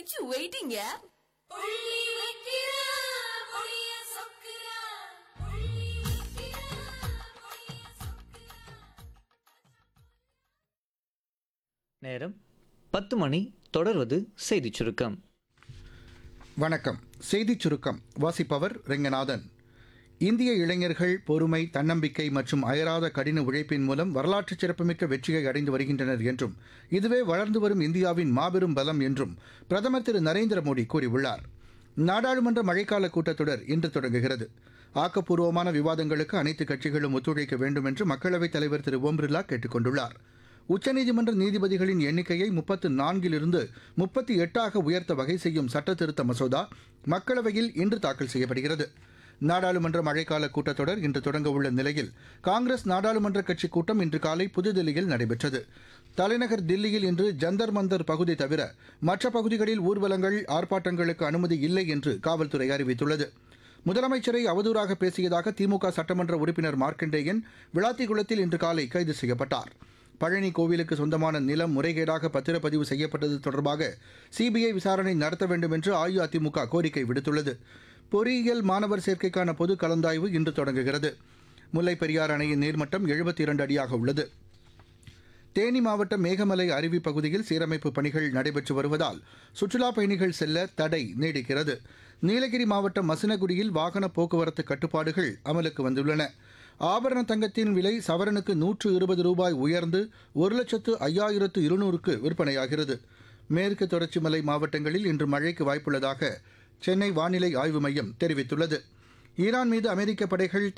which வெயிட்டிங்க நேரம் பத்து மணி தொடர்வது செய்திச் சுருக்கம் வணக்கம் செய்திச் சுருக்கம் வாசிப்பவர் ரெங்கநாதன் இந்திய இளைஞர்கள் பொறுமை தன்னம்பிக்கை மற்றும் அயராத கடின உழைப்பின் மூலம் வரலாற்று சிறப்புமிக்க வெற்றியை அடைந்து வருகின்றனர் என்றும் இதுவே வளர்ந்து வரும் இந்தியாவின் மாபெரும் பலம் என்றும் பிரதமர் திரு நரேந்திர மோடி கூறியுள்ளார் நாடாளுமன்ற மழைக்கால கூட்டத்தொடர் இன்று தொடங்குகிறது ஆக்கப்பூர்வமான விவாதங்களுக்கு அனைத்து கட்சிகளும் ஒத்துழைக்க வேண்டும் என்று மக்களவைத் தலைவர் திரு ஓம் பிர்லா கேட்டுக் கொண்டுள்ளார் உச்சநீதிமன்ற நீதிபதிகளின் எண்ணிக்கையை முப்பத்து நான்கிலிருந்து முப்பத்தி எட்டாக உயர்த்த வகை செய்யும் சட்ட திருத்த மசோதா மக்களவையில் இன்று தாக்கல் செய்யப்படுகிறது நாடாளுமன்ற மழைக்கால கூட்டத்தொடர் இன்று தொடங்க உள்ள நிலையில் காங்கிரஸ் நாடாளுமன்ற கட்சி கூட்டம் இன்று காலை புதுதில்லியில் நடைபெற்றது தலைநகர் தில்லியில் இன்று ஜந்தர் மந்தர் பகுதி தவிர மற்ற பகுதிகளில் ஊர்வலங்கள் ஆர்ப்பாட்டங்களுக்கு அனுமதி இல்லை என்று காவல்துறை அறிவித்துள்ளது முதலமைச்சரை அவதூறாக பேசியதாக திமுக சட்டமன்ற உறுப்பினர் மார்க்கண்டேயன் விளாத்திக்குளத்தில் இன்று காலை கைது செய்யப்பட்டார் பழனி கோவிலுக்கு சொந்தமான நிலம் முறைகேடாக பத்திரப்பதிவு செய்யப்பட்டது தொடர்பாக சிபிஐ விசாரணை நடத்த வேண்டும் என்று அஇஅதிமுக கோரிக்கை விடுத்துள்ளது பொறியியல் மாணவர் சேர்க்கைக்கான பொது கலந்தாய்வு இன்று தொடங்குகிறது முல்லைப் பெரியாறு அணையின் நீர்மட்டம் எழுபத்தி இரண்டு அடியாக உள்ளது தேனி மாவட்டம் மேகமலை அருவி பகுதியில் சீரமைப்பு பணிகள் நடைபெற்று வருவதால் சுற்றுலாப் பயணிகள் செல்ல தடை நீடிக்கிறது நீலகிரி மாவட்டம் மசினகுடியில் வாகன போக்குவரத்து கட்டுப்பாடுகள் அமலுக்கு வந்துள்ளன ஆபரண தங்கத்தின் விலை சவரனுக்கு நூற்று இருபது ரூபாய் உயர்ந்து ஒரு லட்சத்து ஐயாயிரத்து இருநூறுக்கு விற்பனையாகிறது மேற்கு தொடர்ச்சி மலை மாவட்டங்களில் இன்று மழைக்கு வாய்ப்புள்ளதாக சென்னை வானிலை ஆய்வு மையம் தெரிவித்துள்ளது ஈரான் மீது அமெரிக்க படைகள்